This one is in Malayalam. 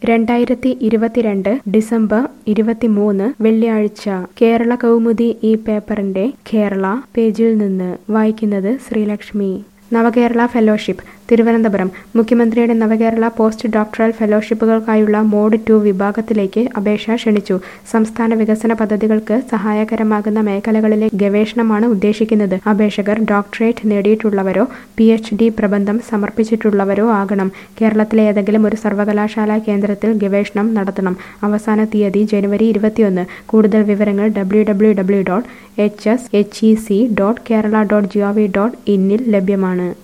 രണ്ടായിരത്തി ഇരുപത്തിരണ്ട് ഡിസംബർ ഇരുപത്തിമൂന്ന് വെള്ളിയാഴ്ച കേരള കൗമുദി ഈ പേപ്പറിന്റെ കേരള പേജിൽ നിന്ന് വായിക്കുന്നത് ശ്രീലക്ഷ്മി നവകേരള ഫെലോഷിപ്പ് തിരുവനന്തപുരം മുഖ്യമന്ത്രിയുടെ നവകേരള പോസ്റ്റ് ഡോക്ടറൽ ഫെലോഷിപ്പുകൾക്കായുള്ള മോഡ് ടു വിഭാഗത്തിലേക്ക് അപേക്ഷ ക്ഷണിച്ചു സംസ്ഥാന വികസന പദ്ധതികൾക്ക് സഹായകരമാകുന്ന മേഖലകളിലെ ഗവേഷണമാണ് ഉദ്ദേശിക്കുന്നത് അപേക്ഷകർ ഡോക്ടറേറ്റ് നേടിയിട്ടുള്ളവരോ പി എച്ച് ഡി പ്രബന്ധം സമർപ്പിച്ചിട്ടുള്ളവരോ ആകണം കേരളത്തിലെ ഏതെങ്കിലും ഒരു സർവകലാശാല കേന്ദ്രത്തിൽ ഗവേഷണം നടത്തണം അവസാന തീയതി ജനുവരി ഇരുപത്തിയൊന്ന് കൂടുതൽ വിവരങ്ങൾ W W W dot H S H E C dot Kerala dot G O V dot ഇന്നിൽ ലഭ്യമാണ്